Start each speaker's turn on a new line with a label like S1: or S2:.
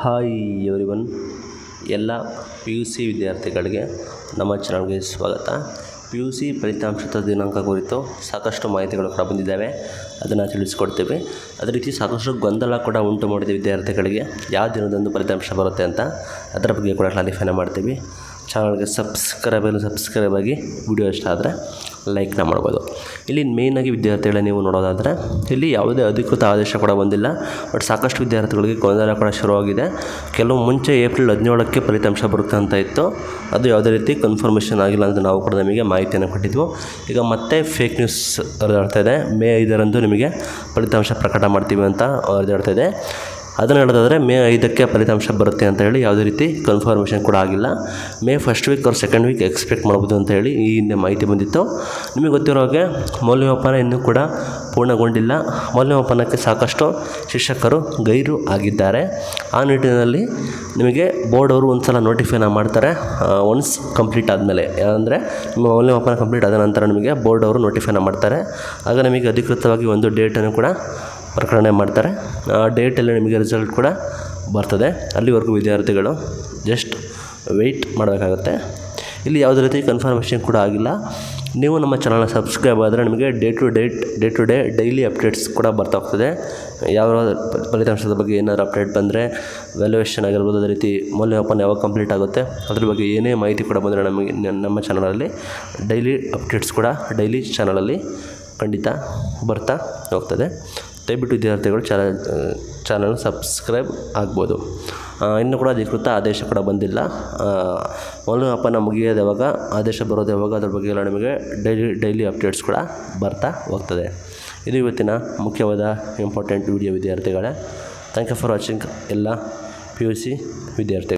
S1: hi everyone ಎಲ್ಲ P U C ವಿದ್ಯಾರ್ಥಿಗಳಿಗೆ ನಮ್ಮ ಚಾನಲ್ಗೆ ಸ್ವಾಗತ ಪಿ ಯು ಸಿ ಫಲಿತಾಂಶದ ದಿನಾಂಕ ಕುರಿತು ಸಾಕಷ್ಟು ಮಾಹಿತಿಗಳು ಕೂಡ ಬಂದಿದ್ದಾವೆ ಅದನ್ನು ತಿಳಿಸ್ಕೊಡ್ತೀವಿ ಅದೇ ರೀತಿ ಸಾಕಷ್ಟು ಗೊಂದಲ ಕೂಡ ಉಂಟು ಮಾಡಿದೆ ವಿದ್ಯಾರ್ಥಿಗಳಿಗೆ ಯಾವ ದಿನದಂದು ಫಲಿತಾಂಶ ಬರುತ್ತೆ ಅಂತ ಅದರ ಬಗ್ಗೆ ಕೂಡ ಕ್ಲಾರಿಫೈನ ಮಾಡ್ತೀವಿ ಚಾನಲ್ಗೆ ಸಬ್ಸ್ಕ್ರೈಬ್ ಸಬ್ಸ್ಕ್ರೈಬ್ ಆಗಿ ವಿಡಿಯೋ ಇಷ್ಟ ಆದರೆ ಲೈಕ್ನ ಮಾಡ್ಬೋದು ಇಲ್ಲಿ ಮೇಯ್ನಾಗಿ ವಿದ್ಯಾರ್ಥಿಗಳೇ ನೀವು ನೋಡೋದಾದರೆ ಇಲ್ಲಿ ಯಾವುದೇ ಅಧಿಕೃತ ಆದೇಶ ಕೂಡ ಬಂದಿಲ್ಲ ಬಟ್ ಸಾಕಷ್ಟು ವಿದ್ಯಾರ್ಥಿಗಳಿಗೆ ಗೊಂದಲ ಕೂಡ ಶುರುವಾಗಿದೆ ಕೆಲವು ಮುಂಚೆ ಏಪ್ರಿಲ್ ಹದಿನೇಳಕ್ಕೆ ಫಲಿತಾಂಶ ಬರುತ್ತೆ ಅಂತ ಇತ್ತು ಅದು ಯಾವುದೇ ರೀತಿ ಕನ್ಫರ್ಮೇಷನ್ ಆಗಿಲ್ಲ ಅಂತ ನಾವು ಕೂಡ ನಮಗೆ ಮಾಹಿತಿಯನ್ನು ಕೊಟ್ಟಿದ್ವು ಈಗ ಮತ್ತೆ ಫೇಕ್ ನ್ಯೂಸ್ ಹರಿದಾಡ್ತಾ ಇದೆ ಮೇ ಐದರಂದು ನಿಮಗೆ ಫಲಿತಾಂಶ ಪ್ರಕಟ ಮಾಡ್ತೀವಿ ಅಂತ ಹರಿದಾಡ್ತಾ ಇದೆ ಅದನ್ನು ಹೇಳೋದಾದರೆ ಮೇ ಐದಕ್ಕೆ ಫಲಿತಾಂಶ ಬರುತ್ತೆ ಅಂತ ಹೇಳಿ ಯಾವುದೇ ರೀತಿ ಕನ್ಫರ್ಮೇಷನ್ ಕೂಡ ಆಗಿಲ್ಲ ಮೇ ಫಸ್ಟ್ ವೀಕ್ ಅವ್ರು ಸೆಕೆಂಡ್ ವೀಕ್ ಎಕ್ಸ್ಪೆಕ್ಟ್ ಮಾಡ್ಬೋದು ಅಂತ ಹೇಳಿ ಈ ಹಿಂದೆ ಮಾಹಿತಿ ಬಂದಿತ್ತು ನಿಮಗೆ ಗೊತ್ತಿರೋ ಹಾಗೆ ಮೌಲ್ಯಮಾಪನ ಇನ್ನೂ ಕೂಡ ಪೂರ್ಣಗೊಂಡಿಲ್ಲ ಮೌಲ್ಯಮಾಪನಕ್ಕೆ ಸಾಕಷ್ಟು ಶಿಕ್ಷಕರು ಗೈರು ಆಗಿದ್ದಾರೆ ಆ ನಿಟ್ಟಿನಲ್ಲಿ ನಿಮಗೆ ಬೋರ್ಡ್ ಅವರು ಒಂದು ಸಲ ನೋಟಿಫೈನ ಮಾಡ್ತಾರೆ ಒನ್ಸ್ ಕಂಪ್ಲೀಟ್ ಆದಮೇಲೆ ಅಂದರೆ ನಿಮ್ಮ ಮೌಲ್ಯಮಾಪನ ಕಂಪ್ಲೀಟ್ ಆದ ನಂತರ ನಿಮಗೆ ಬೋರ್ಡ್ ಅವರು ನೋಟಿಫೈನ ಮಾಡ್ತಾರೆ ಆಗ ನಿಮಗೆ ಅಧಿಕೃತವಾಗಿ ಒಂದು ಡೇಟನ್ನು ಕೂಡ ಪ್ರಕಟಣೆ ಮಾಡ್ತಾರೆ ಆ ಡೇಟಲ್ಲಿ ನಿಮಗೆ ರಿಸಲ್ಟ್ ಕೂಡ ಬರ್ತದೆ ಅಲ್ಲಿವರೆಗೂ ವಿದ್ಯಾರ್ಥಿಗಳು ಜಸ್ಟ್ ವೆಯ್ಟ್ ಮಾಡಬೇಕಾಗತ್ತೆ ಇಲ್ಲಿ ಯಾವುದೇ ರೀತಿ ಕನ್ಫರ್ಮೇಷನ್ ಕೂಡ ಆಗಿಲ್ಲ ನೀವು ನಮ್ಮ ಚಾನಲ್ನ ಸಬ್ಸ್ಕ್ರೈಬ್ ಆದರೆ ನಿಮಗೆ day to date day to day daily updates ಕೂಡ ಬರ್ತಾ ಹೋಗ್ತದೆ ಯಾವ ಫಲಿತಾಂಶದ ಬಗ್ಗೆ ಏನಾದ್ರು ಅಪ್ಡೇಟ್ ಬಂದರೆ ವ್ಯಾಲ್ಯೂಯೇಷನ್ ಆಗಿರ್ಬೋದು ಅದೇ ರೀತಿ ಮೌಲ್ಯಮಾಪನ ಯಾವಾಗ ಕಂಪ್ಲೀಟ್ ಆಗುತ್ತೆ ಅದ್ರ ಬಗ್ಗೆ ಏನೇ ಮಾಹಿತಿ ಕೂಡ ಬಂದರೆ ನಮಗೆ ನಮ್ಮ ಚಾನಲಲ್ಲಿ ಡೈಲಿ ಅಪ್ಡೇಟ್ಸ್ ಕೂಡ ಡೈಲಿ ಚಾನಲಲ್ಲಿ ಖಂಡಿತ ಬರ್ತಾ ಹೋಗ್ತದೆ ದಯವಿಟ್ಟು ವಿದ್ಯಾರ್ಥಿಗಳು ಚಾನಲ್ ಚಾನಲ್ ಸಬ್ಸ್ಕ್ರೈಬ್ ಆಗ್ಬೋದು ಇನ್ನೂ ಕೂಡ ಅಧಿಕೃತ ಆದೇಶ ಕೂಡ ಬಂದಿಲ್ಲ ಮೌಲ್ಯಮಾಪನ ಮುಗಿಯೋದು ಯಾವಾಗ ಆದೇಶ ಬರೋದು ಯಾವಾಗ ಅದ್ರ ಬಗ್ಗೆ ಎಲ್ಲ ನಿಮಗೆ ಡೈಲಿ ಡೈಲಿ ಅಪ್ಡೇಟ್ಸ್ ಕೂಡ ಬರ್ತಾ ಹೋಗ್ತದೆ ಇದು ಇವತ್ತಿನ ಮುಖ್ಯವಾದ ಇಂಪಾರ್ಟೆಂಟ್ ವಿಡಿಯೋ ವಿದ್ಯಾರ್ಥಿಗಳೇ ಥ್ಯಾಂಕ್ ಯು ಫಾರ್ ವಾಚಿಂಗ್ ಎಲ್ಲ ಪಿ ಯು ಸಿ ವಿದ್ಯಾರ್ಥಿಗಳು